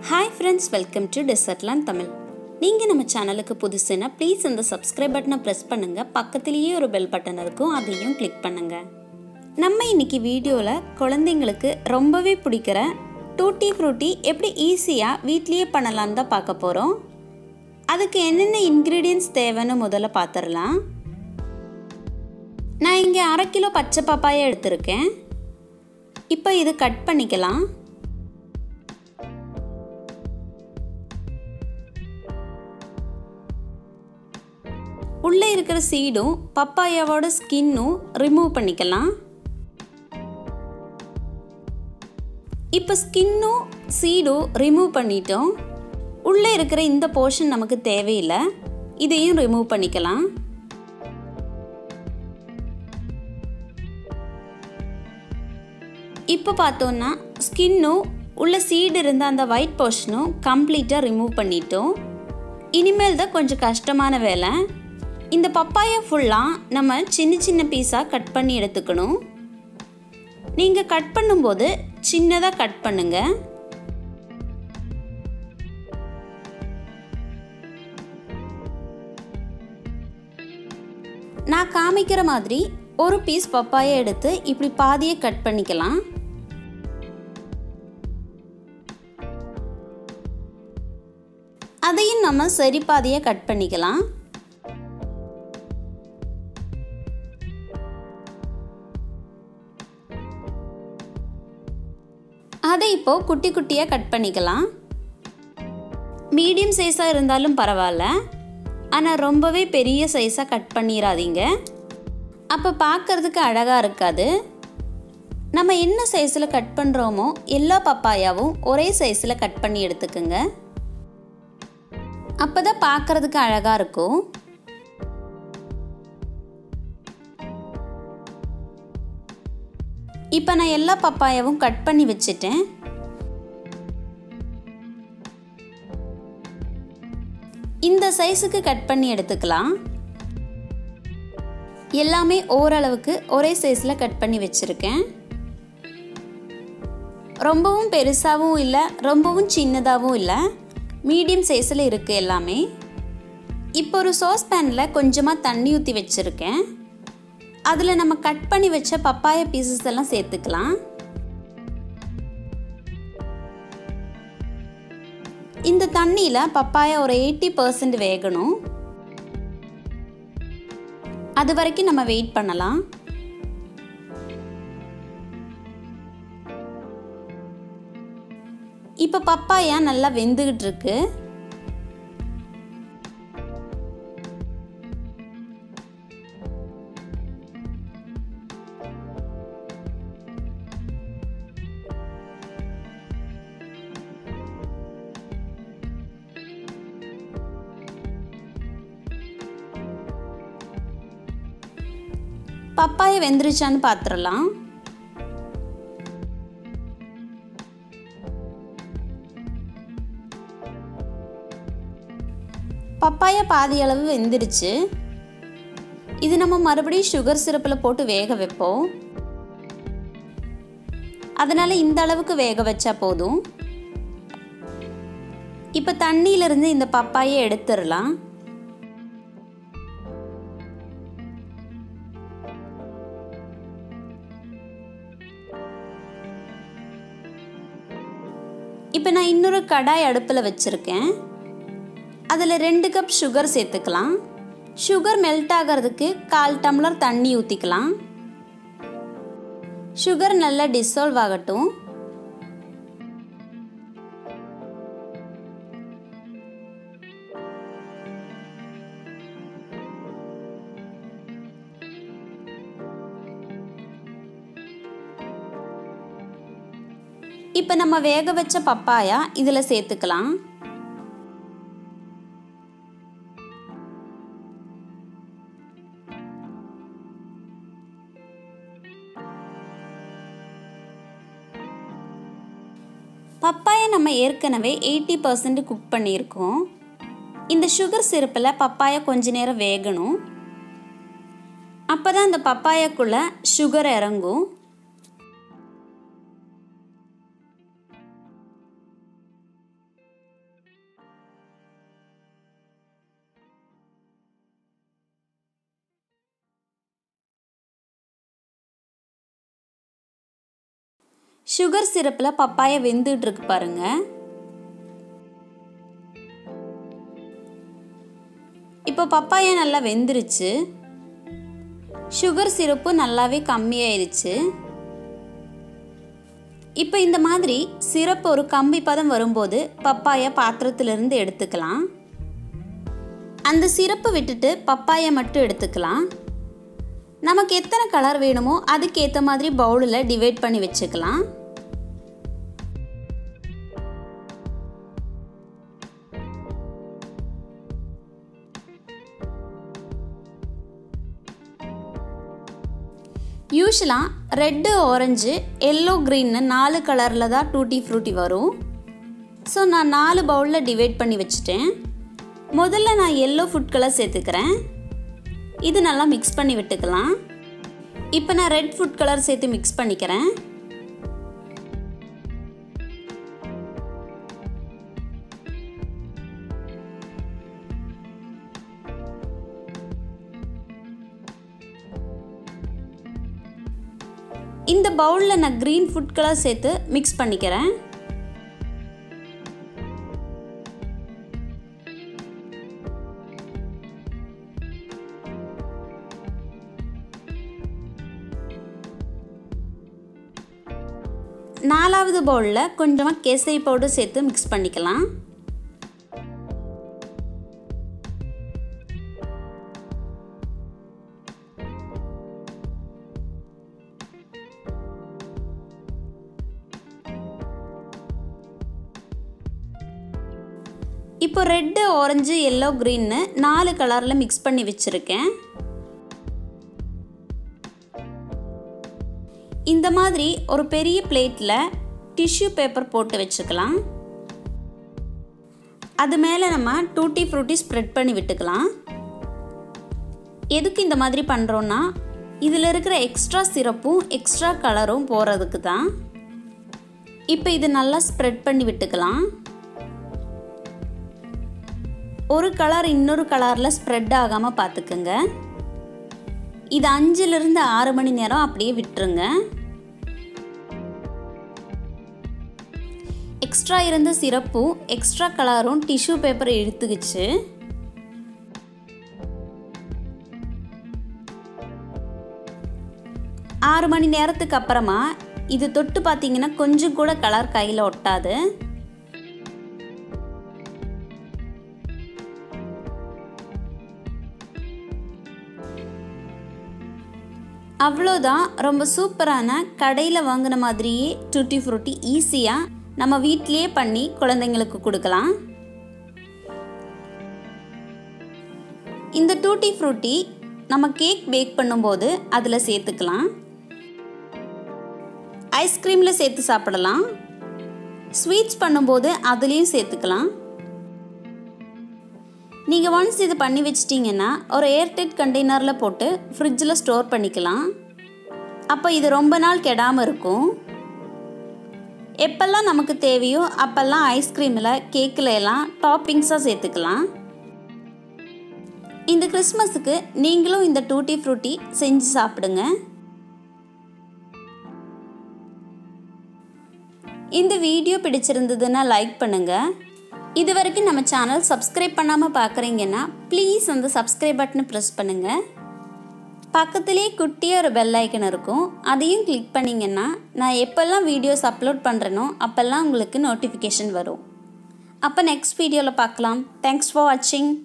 hi friends welcome to டெசர்ட்லான் தமிழ் நீங்கள் நம்ம சேனலுக்கு புதுசுன்னா ப்ளீஸ் இந்த சப்ஸ்கிரைப் பட்டனை ப்ரெஸ் பண்ணுங்கள் பக்கத்துலேயே ஒரு பெல் பட்டன் இருக்கும் அதையும் கிளிக் பண்ணுங்கள் நம்ம இன்னைக்கு வீடியோவில் குழந்தைங்களுக்கு ரொம்பவே பிடிக்கிற டூட்டி ஃப்ரூட்டி எப்படி ஈஸியாக வீட்லேயே பண்ணலான்னு தான் பார்க்க போகிறோம் அதுக்கு என்னென்ன இன்க்ரீடியன்ஸ் தேவைன்னு முதல்ல பார்த்துடலாம் நான் இங்கே அரை கிலோ பச்சை பப்பாயை எடுத்திருக்கேன் இப்போ இது கட் பண்ணிக்கலாம் உள்ளே இருக்கிற சீடும் பப்பாயாவோட ஸ்கின்னும் ரிமூவ் பண்ணிக்கலாம் இப்போ ஸ்கின்னும் சீடும் ரிமூவ் பண்ணிட்டோம் உள்ளே இருக்கிற இந்த போர்ஷன் நமக்கு தேவையில்லை இதையும் ரிமூவ் பண்ணிக்கலாம் இப்போ பார்த்தோன்னா ஸ்கின்னும் உள்ள சீடு இருந்த அந்த ஒயிட் போர்ஷனும் கம்ப்ளீட்டாக ரிமூவ் பண்ணிட்டோம் இனிமேல் தான் கொஞ்சம் கஷ்டமான வேலை இந்த பப்பாயா ஃபுல்லாக நம்ம சின்ன சின்ன பீஸாக கட் பண்ணி எடுத்துக்கணும் நீங்கள் கட் பண்ணும்போது சின்னதாக கட் பண்ணுங்க நான் காமிக்கிற மாதிரி ஒரு பீஸ் பப்பாயை எடுத்து இப்படி பாதியை கட் பண்ணிக்கலாம் அதையும் நம்ம சரி பாதியை கட் பண்ணிக்கலாம் அதை இப்போ குட்டி குட்டியாக கட் பண்ணிக்கலாம் மீடியம் சைஸாக இருந்தாலும் பரவாயில்ல ஆனால் ரொம்பவே பெரிய சைஸாக கட் பண்ணிடாதீங்க அப்போ பார்க்குறதுக்கு அழகாக இருக்காது நம்ம என்ன சைஸில் கட் பண்ணுறோமோ எல்லா பப்பாயாவும் ஒரே சைஸில் கட் பண்ணி எடுத்துக்கோங்க அப்போ தான் பார்க்குறதுக்கு அழகாக இருக்கும் இப்போ நான் எல்லா பப்பாயாவும் கட் பண்ணி வச்சுட்டேன் இந்த சைஸுக்கு கட் பண்ணி எடுத்துக்கலாம் எல்லாமே ஓரளவுக்கு ஒரே சைஸில் கட் பண்ணி வச்சுருக்கேன் ரொம்பவும் பெருசாகவும் இல்லை ரொம்பவும் சின்னதாகவும் இல்லை மீடியம் சைஸில் இருக்குது எல்லாமே இப்போ ஒரு சாஸ் பேனில் கொஞ்சமாக தண்ணி ஊற்றி வச்சுருக்கேன் அதில் நம்ம கட் பண்ணி வச்ச பப்பாய பீசஸ் எல்லாம் சேர்த்துக்கலாம் இந்த தண்ணியில் பப்பாயா ஒரு எயிட்டி பர்சன்ட் வேகணும் அது வரைக்கும் நம்ம வெயிட் பண்ணலாம் இப்போ பப்பாயா நல்லா வெந்துகிட்டு இருக்கு பப்பாயை வெந்துருச்சான்னு பார்த்துடலாம் பப்பாயா பாதி அளவு வெந்துருச்சு இது நம்ம மறுபடியும் சுகர் சிரப்பில் போட்டு வேக வைப்போம் அதனால் இந்த அளவுக்கு வேக வச்சா போதும் இப்போ தண்ணியிலிருந்து இந்த பப்பாயை எடுத்துடலாம் இப்போ நான் இன்னொரு கடாய் அடுப்பில் வச்சுருக்கேன் அதில் ரெண்டு கப் சுகர் சேர்த்துக்கலாம் சுகர் மெல்ட் ஆகிறதுக்கு கால் டம்ளர் தண்ணி ஊற்றிக்கலாம் சுகர் நல்லா டிசால்வ் ஆகட்டும் இப்போ நம்ம வேக வச்ச பப்பாயா இதில் சேர்த்துக்கலாம் பப்பாயை நம்ம ஏற்கனவே எயிட்டி பர்சன்ட் குக் பண்ணியிருக்கோம் இந்த சுகர் சிரப்பில் பப்பாயா கொஞ்ச நேரம் வேகணும் அப்போ தான் அந்த பப்பாயாக்குள்ளே சுகர் இறங்கும் சுகர் சிரப்பில் பப்பாயா வெந்துட்டு இருக்கு பாருங்க இப்போ பப்பாயா நல்லா வெந்துருச்சு சுகர் சிரப்பு நல்லாவே கம்மியாயிருச்சு இப்போ இந்த மாதிரி சிரப்பு ஒரு கம்பி பதம் வரும்போது பப்பாயா பாத்திரத்திலிருந்து எடுத்துக்கலாம் அந்த சிரப்பை விட்டுட்டு பப்பாயை மட்டும் எடுத்துக்கலாம் நமக்கு எத்தனை கலர் வேணுமோ அதுக்கேற்ற மாதிரி பவுலில் டிவைட் பண்ணி வச்சுக்கலாம் யூஸ்வலாக ரெட்டு ஆரஞ்சு எல்லோ க்ரீன்னு நாலு கலரில் தான் டூட்டி ஃப்ரூட்டி வரும் ஸோ நான் நாலு பவுலில் டிவைட் பண்ணி வச்சுட்டேன் முதல்ல நான் எல்லோ ஃபுட் கலர் சேர்த்துக்கிறேன் இது நல்லா மிக்ஸ் பண்ணி விட்டுக்கலாம் இப்போ நான் ரெட் ஃபுட் கலர் சேர்த்து மிக்ஸ் பண்ணிக்கிறேன் இந்த பவுலில் நான் க்ரீன் ஃபுட் கலர் சேர்த்து மிக்ஸ் பண்ணிக்கிறேன் நாலாவது பவுலில் கொஞ்சமாக கேசரி பவுடர் சேர்த்து மிக்ஸ் பண்ணிக்கலாம் இப்போ ரெட்டு ஆரஞ்சு எல்லோ க்ரீன்னு நாலு கலரில் மிக்ஸ் பண்ணி வச்சுருக்கேன் இந்த மாதிரி ஒரு பெரிய பிளேட்டில் டிஷ்யூ பேப்பர் போட்டு வச்சுக்கலாம் அது மேலே நம்ம டூட்டி ஃப்ரூட்டி ஸ்ப்ரெட் பண்ணி விட்டுக்கலாம் எதுக்கு இந்த மாதிரி பண்ணுறோன்னா இதில் இருக்கிற எக்ஸ்ட்ரா சிரப்பும் எக்ஸ்ட்ரா கலரும் போகிறதுக்கு தான் இப்போ இது நல்லா ஸ்ப்ரெட் பண்ணி விட்டுக்கலாம் ஒரு கலர் இன்னொரு கலரில் ஸ்ப்ரெட் ஆகாமல் பார்த்துக்குங்க இது அஞ்சுலேருந்து ஆறு மணி நேரம் அப்படியே விட்டுருங்க எக்ஸ்ட்ரா இருந்த சிரப்பும் எக்ஸ்ட்ரா கலரும் டிஷ்யூ பேப்பரை இழுத்துக்குச்சு ஆறு மணி நேரத்துக்கு அப்புறமா இது தொட்டு பார்த்தீங்கன்னா கொஞ்சம் கூட கலர் கையில் ஒட்டாது அவ்வளோதான் ரொம்ப சூப்பரான கடையில் வாங்கின மாதிரியே டூட்டி ஃப்ரூட்டி ஈஸியாக நம்ம வீட்லேயே பண்ணி குழந்தைங்களுக்கு கொடுக்கலாம் இந்த டூட்டி ஃப்ரூட்டி நம்ம கேக் பேக் பண்ணும்போது அதில் சேர்த்துக்கலாம் ஐஸ்கிரீமில் சேர்த்து சாப்பிடலாம் ஸ்வீட்ஸ் பண்ணும்போது அதுலேயும் சேர்த்துக்கலாம் நீங்கள் ஒன்ஸ் இது பண்ணி வச்சிட்டிங்கன்னா ஒரு ஏர்டைட் கண்டெய்னரில் போட்டு ஃப்ரிட்ஜில் ஸ்டோர் பண்ணிக்கலாம் அப்போ இது ரொம்ப நாள் கெடாமல் இருக்கும் எப்பெல்லாம் நமக்கு தேவையோ அப்போல்லாம் ஐஸ்கிரீமில் கேக்கில் எல்லாம் டாப்பிங்ஸாக சேர்த்துக்கலாம் இந்த கிறிஸ்மஸுக்கு நீங்களும் இந்த டூட்டி ஃப்ரூட்டி செஞ்சு சாப்பிடுங்க இந்த வீடியோ பிடிச்சிருந்ததுன்னா லைக் பண்ணுங்கள் இது வரைக்கும் நம்ம சேனல் சப்ஸ்கிரைப் பண்ணாமல் பார்க்குறீங்கன்னா ப்ளீஸ் அந்த சப்ஸ்கிரைப் பட்டனை ப்ரெஸ் பண்ணுங்கள் பக்கத்துலேயே குட்டியாக ஒரு பெல் ஐக்கன் இருக்கும் அதையும் கிளிக் பண்ணிங்கன்னா நான் எப்போல்லாம் வீடியோஸ் அப்லோட் பண்ணுறேனோ அப்போல்லாம் உங்களுக்கு நோட்டிஃபிகேஷன் வரும் அப்போ நெக்ஸ்ட் வீடியோவில் பார்க்கலாம் தேங்க்ஸ் ஃபார் வாட்சிங்